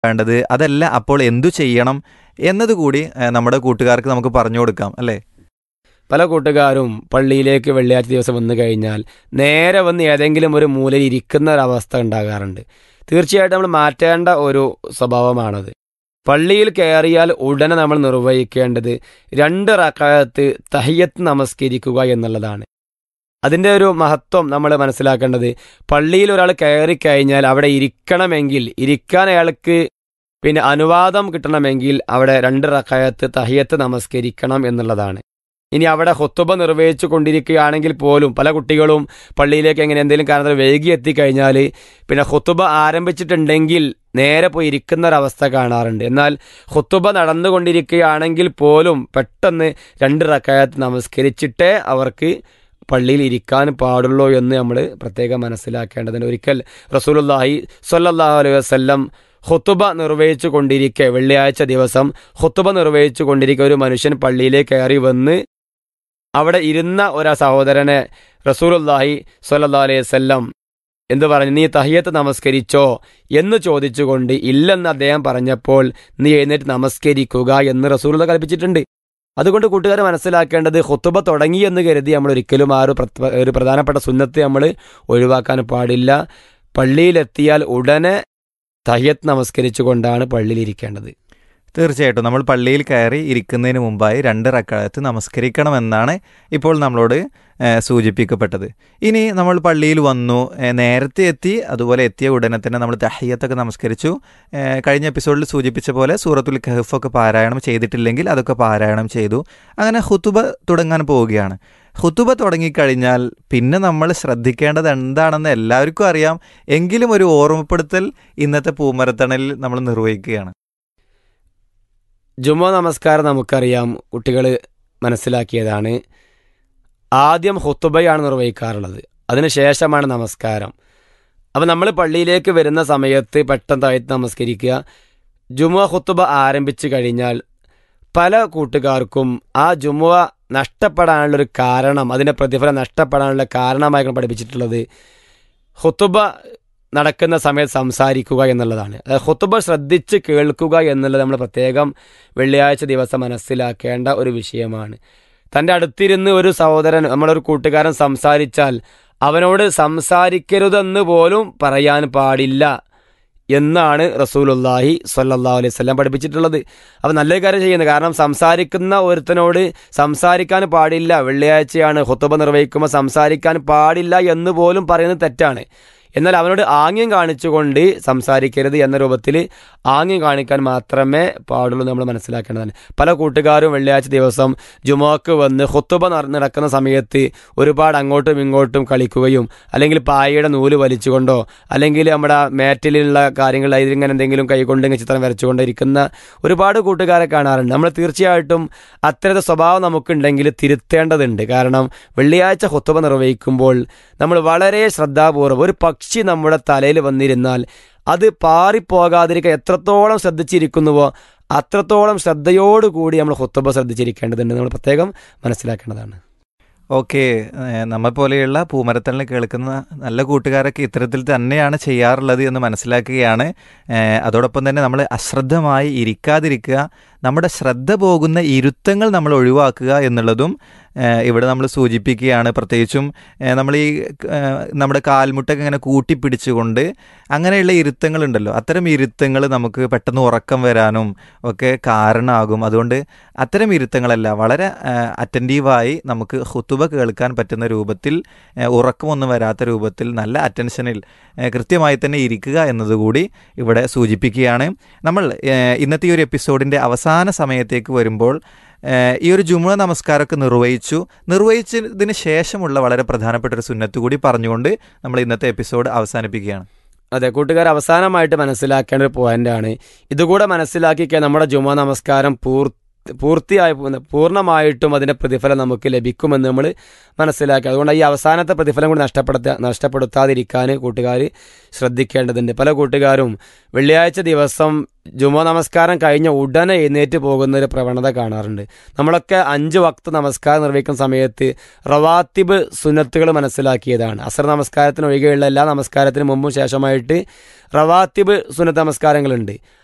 വേണ്ടത് അതല്ല അപ്പോൾ എന്തു ചെയ്യണം എന്നതുകൂടി ഏഹ്, നമ്മുടെ കൂട്ടുകാർക്ക് നമുക്ക് പറഞ്ഞു കൊടുക്കാം അല്ലേ പല കൂട്ടുകാരും പള്ളിയിലേക്ക് വെള്ളിയാഴ്ച ദിവസം വന്നു കഴിഞ്ഞാൽ നേരെ വന്ന് ഏതെങ്കിലും ഒരു മൂലയിൽ ഇരിക്കുന്ന ഒരവസ്ഥ ഉണ്ടാകാറുണ്ട് തീർച്ചയായിട്ടും നമ്മൾ മാറ്റേണ്ട ഒരു സ്വഭാവമാണത് പള്ളിയിൽ കയറിയാൽ ഉടനെ നമ്മൾ നിർവഹിക്കേണ്ടത് രണ്ട് റക്കായത്ത് തഹയ്യത്ത് നമസ്കരിക്കുക എന്നുള്ളതാണ് അതിൻ്റെ ഒരു മഹത്വം നമ്മൾ മനസ്സിലാക്കേണ്ടത് പള്ളിയിൽ ഒരാൾ കയറി കഴിഞ്ഞാൽ അവിടെ ഇരിക്കണമെങ്കിൽ ഇരിക്കാൻ അയാൾക്ക് പിന്നെ അനുവാദം കിട്ടണമെങ്കിൽ അവിടെ രണ്ട് റക്കായത്ത് തഹയ്യത്ത് നമസ്കരിക്കണം എന്നുള്ളതാണ് ഇനി അവിടെ ഹൊത്തുബ നിർവഹിച്ചു കൊണ്ടിരിക്കുകയാണെങ്കിൽ പോലും പല കുട്ടികളും പള്ളിയിലേക്ക് എങ്ങനെ എന്തെങ്കിലും കാരണത്തിൽ വൈകി എത്തിക്കഴിഞ്ഞാൽ പിന്നെ ഹൊത്തുബ ആരംഭിച്ചിട്ടുണ്ടെങ്കിൽ നേരെ പോയി ഇരിക്കുന്ന ഒരവസ്ഥ കാണാറുണ്ട് എന്നാൽ ഹൊത്തുബ നടന്നുകൊണ്ടിരിക്കുകയാണെങ്കിൽ പോലും പെട്ടെന്ന് രണ്ട് റക്കായത്ത് നമസ്കരിച്ചിട്ടേ അവർക്ക് പള്ളിയിൽ ഇരിക്കാൻ പാടുള്ളൂ എന്ന് നമ്മൾ പ്രത്യേകം മനസ്സിലാക്കേണ്ടതുണ്ട് ഒരിക്കൽ റസൂലുല്ലാഹി സ്വല്ലല്ലാഹു അലൈഹി വസല്ലം ഹുത്തുബ നിർവഹിച്ചു കൊണ്ടിരിക്കെ വെള്ളിയാഴ്ച ദിവസം ഹുത്തുബ നിർവഹിച്ചു കൊണ്ടിരിക്കെ ഒരു മനുഷ്യൻ പള്ളിയിലേക്ക് കയറി വന്ന് അവിടെ ഇരുന്ന ഒരു സഹോദരനെ റസൂലുല്ലാഹി സ്വല്ലല്ലാഹു അലൈഹി വസല്ലം എന്ത് പറഞ്ഞു നീ തഹിയത്ത് നമസ്കരിച്ചോ എന്ന് ചോദിച്ചുകൊണ്ട് ഇല്ലെന്ന് അദ്ദേഹം പറഞ്ഞപ്പോൾ നീ എഴുന്നേറ്റ് നമസ്കരിക്കുക എന്ന് റസൂലുള്ള കൽപ്പിച്ചിട്ടുണ്ട് അതുകൊണ്ട് കൂട്ടുകാർ മനസ്സിലാക്കേണ്ടത് ഹുത്തുബ തുടങ്ങി എന്ന് കരുതി നമ്മൾ ഒരിക്കലും ആ ഒരു പ്രത്വ- ഒരു പ്രധാനപ്പെട്ട സുന്നത്ത് നമ്മൾ ഒഴിവാക്കാൻ പാടില്ല പള്ളിയിലെത്തിയാൽ ഉടനെ തഹിയത്ത് നമസ്കരിച്ചുകൊണ്ടാണ് പള്ളിയിൽ ഇരിക്കേണ്ടത് തീർച്ചയായിട്ടും നമ്മൾ പള്ളിയിൽ കയറി ഇരിക്കുന്നതിന് മുമ്പായി രണ്ട് റക്കായത്ത് നമസ്കരിക്കണമെന്നാണ് ഇപ്പോൾ നമ്മളോട് ഏഹ്, സൂചിപ്പിക്കപ്പെട്ടത് ഇനി നമ്മൾ പള്ളിയിൽ വന്നു ഏഹ്, നേരത്തെ എത്തി അതുപോലെ എത്തിയ ഉടനെ തന്നെ നമ്മൾ തഹയ്യത്തൊക്കെ നമസ്കരിച്ചു ഏഹ്, കഴിഞ്ഞ എപ്പിസോഡിൽ സൂചിപ്പിച്ച പോലെ സൂറത്തുൽ കഹഫൊക്കെ പാരായണം ചെയ്തിട്ടില്ലെങ്കിൽ അതൊക്കെ പാരായണം ചെയ്തു അങ്ങനെ ഹുത്തുബ തുടങ്ങാൻ പോവുകയാണ് ഹുത്തുബ തുടങ്ങിക്കഴിഞ്ഞാൽ പിന്നെ നമ്മൾ ശ്രദ്ധിക്കേണ്ടത് എന്താണെന്ന് എല്ലാവർക്കും അറിയാം എങ്കിലും ഒരു ഓർമ്മപ്പെടുത്തൽ ഇന്നത്തെ പൂമരത്തണലിൽ നമ്മൾ നിർവഹിക്കുകയാണ് ജുമ നമസ്കാരം നമുക്കറിയാം കുട്ടികൾ മനസ്സിലാക്കിയതാണ് ആദ്യം ഹുത്തുബയാണ് നിർവഹിക്കാറുള്ളത് അതിനുശേഷമാണ് നമസ്കാരം അപ്പം നമ്മൾ പള്ളിയിലേക്ക് വരുന്ന സമയത്ത് പെട്ടെന്ന് താഴ്ത്ത് നമസ്കരിക്കുക ജുമുഅ ഹുത്തുബ ആരംഭിച്ചു കഴിഞ്ഞാൽ പല കൂട്ടുകാർക്കും ആ ജുമുഅ നഷ്ടപ്പെടാനുള്ളൊരു കാരണം അതിൻ്റെ പ്രതിഫലം നഷ്ടപ്പെടാനുള്ള കാരണമായിരിക്കും പഠിപ്പിച്ചിട്ടുള്ളത് ഹുത്തുബ നടക്കുന്ന സമയത്ത് സംസാരിക്കുക എന്നുള്ളതാണ് അതായത് ഹുത്തുബ ശ്രദ്ധിച്ച് കേൾക്കുക എന്നുള്ളത് നമ്മൾ പ്രത്യേകം വെള്ളിയാഴ്ച ദിവസം മനസ്സിലാക്കേണ്ട ഒരു വിഷയമാണ് തൻ്റെ അടുത്തിരുന്ന് ഒരു സഹോദരൻ നമ്മളൊരു കൂട്ടുകാരൻ സംസാരിച്ചാൽ അവനോട് സംസാരിക്കരുതെന്ന് പോലും പറയാൻ പാടില്ല എന്നാണ് റസൂലുല്ലാഹി സ്വല്ലല്ലാഹു അലൈഹി വസല്ലം പഠിപ്പിച്ചിട്ടുള്ളത് അപ്പോൾ നല്ലൊരു കാര്യം ചെയ്യുന്നത് കാരണം സംസാരിക്കുന്ന ഒരുത്തനോട് സംസാരിക്കാൻ പാടില്ല വെള്ളിയാഴ്ചയാണ് ഹുത്തുബ നിർവഹിക്കുമ്പോൾ സംസാരിക്കാൻ പാടില്ല എന്ന് പോലും പറയുന്നത് തെറ്റാണ് എന്നാൽ അവനോട് ആംഗ്യം കാണിച്ചുകൊണ്ട് സംസാരിക്കരുത് എന്ന രൂപത്തിൽ ആംഗ്യം കാണിക്കാൻ മാത്രമേ പാടുള്ളൂ നമ്മൾ മനസ്സിലാക്കേണ്ടതാണ് പല കൂട്ടുകാരും വെള്ളിയാഴ്ച ദിവസം ജുമാക്ക് വന്ന് ഹുത്തുബ നട- നടക്കുന്ന സമയത്ത് ഒരുപാട് അങ്ങോട്ടും ഇങ്ങോട്ടും കളിക്കുകയും അല്ലെങ്കിൽ പായയുടെ നൂല് വലിച്ചുകൊണ്ടോ അല്ലെങ്കിൽ നമ്മുടെ മേറ്റിലുള്ള കാര്യങ്ങൾ ഇതിലിങ്ങനെ എന്തെങ്കിലും കൈകൊണ്ട് ഇങ്ങനെ ചിത്രം വരച്ചുകൊണ്ടോ ഇരിക്കുന്ന ഒരുപാട് കൂട്ടുകാരെ കാണാറുണ്ട് നമ്മൾ തീർച്ചയായിട്ടും അത്തരത്തെ സ്വഭാവം നമുക്കുണ്ടെങ്കിൽ തിരുത്തേണ്ടതുണ്ട് കാരണം വെള്ളിയാഴ്ച ഹുത്തുബ നിർവഹിക്കുമ്പോൾ നമ്മൾ വളരെ ശ്രദ്ധാപൂർവ്വം ഒരു പക്ഷി നമ്മുടെ തലയിൽ വന്നിരുന്നാൽ അത് പാറിപ്പോകാതിരിക്കാൻ എത്രത്തോളം ശ്രദ്ധിച്ചിരിക്കുന്നുവോ അത്രത്തോളം ശ്രദ്ധയോടുകൂടി നമ്മൾ ഹുത്തുബ ശ്രദ്ധിച്ചിരിക്കേണ്ടതുണ്ട് നമ്മൾ പ്രത്യേകം മനസ്സിലാക്കേണ്ടതാണ് ഓക്കെ നമ്മെ പോലെയുള്ള പൂമരത്തലിന് കേൾക്കുന്ന നല്ല കൂട്ടുകാരൊക്കെ ഇത്തരത്തിൽ തന്നെയാണ് ചെയ്യാറുള്ളത് എന്ന് മനസ്സിലാക്കുകയാണ് ഏഹ് അതോടൊപ്പം തന്നെ നമ്മൾ അശ്രദ്ധമായി ഇരിക്കാതിരിക്കുക നമ്മുടെ ശ്രദ്ധ പോകുന്ന ഇരുത്തങ്ങൾ നമ്മൾ ഒഴിവാക്കുക എന്നുള്ളതും ഏഹ് ഇവിടെ നമ്മൾ സൂചിപ്പിക്കുകയാണ് പ്രത്യേകിച്ചും ഏഹ് നമ്മൾ ഈ ഏഹ് നമ്മുടെ കാൽമുട്ടൊക്കെ ഇങ്ങനെ കൂട്ടിപ്പിടിച്ചുകൊണ്ട് അങ്ങനെയുള്ള ഇരുത്തങ്ങളുണ്ടല്ലോ അത്തരം ഇരുത്തങ്ങൾ നമുക്ക് പെട്ടെന്ന് ഉറക്കം വരാനും ഒക്കെ കാരണമാകും അതുകൊണ്ട് അത്തരം ഇരുത്തങ്ങളല്ല വളരെ അറ്റൻറ്റീവായി നമുക്ക് ഹുത്തുബ കേൾക്കാൻ പറ്റുന്ന രൂപത്തിൽ ഏഹ് ഉറക്കമൊന്നും വരാത്ത രൂപത്തിൽ നല്ല അറ്റൻഷനിൽ ഏഹ് കൃത്യമായി തന്നെ ഇരിക്കുക എന്നതുകൂടി ഇവിടെ സൂചിപ്പിക്കുകയാണ് നമ്മൾ ഏഹ് ഇന്നത്തെ ഈ ഒരു എപ്പിസോഡിൻ്റെ അവസാന സമയത്തേക്ക് വരുമ്പോൾ ഏഹ് ഈ ഒരു ജുമുഅ നമസ്കാരമൊക്കെ നിർവഹിച്ചു നിർവഹിച്ചതിന് ശേഷമുള്ള വളരെ പ്രധാനപ്പെട്ട ഒരു സുന്നത്ത് കൂടി പറഞ്ഞുകൊണ്ട് നമ്മൾ ഇന്നത്തെ എപ്പിസോഡ് അവസാനിപ്പിക്കുകയാണ് അതെ കൂട്ടുകാർ അവസാനമായിട്ട് മനസ്സിലാക്കേണ്ട ഒരു പോയിന്റാണ് ഇതുകൂടെ മനസ്സിലാക്കിക്കുക നമ്മുടെ ജുമാ നമസ്കാരം പൂർ പൂർത്തിയായി പൂർണ്ണമായിട്ടും അതിൻ്റെ പ്രതിഫലം നമുക്ക് ലഭിക്കുമെന്ന് നമ്മൾ മനസ്സിലാക്കി അതുകൊണ്ട് ഈ അവസാനത്തെ പ്രതിഫലം കൂടി നഷ്ടപ്പെടുത്ത നഷ്ടപ്പെടുത്താതിരിക്കാൻ കൂട്ടുകാർ ശ്രദ്ധിക്കേണ്ടതുണ്ട് പല കൂട്ടുകാരും വെള്ളിയാഴ്ച ദിവസം ജുമാ നമസ്കാരം കഴിഞ്ഞ ഉടനെ എഴുന്നേറ്റ് പോകുന്ന ഒരു പ്രവണത കാണാറുണ്ട് നമ്മളൊക്കെ അഞ്ച് വക്ത് നമസ്കാരം നിർവഹിക്കുന്ന സമയത്ത് റവാത്തിബ് സുന്നത്തുകൾ മനസ്സിലാക്കിയതാണ് അസർ നമസ്കാരത്തിന് ഒഴികെയുള്ള എല്ലാ നമസ്കാരത്തിനും മുമ്പും ശേഷമായിട്ട് റവാത്തിബ് സുന്നത്ത് നമസ്കാരങ്ങളുണ്ട്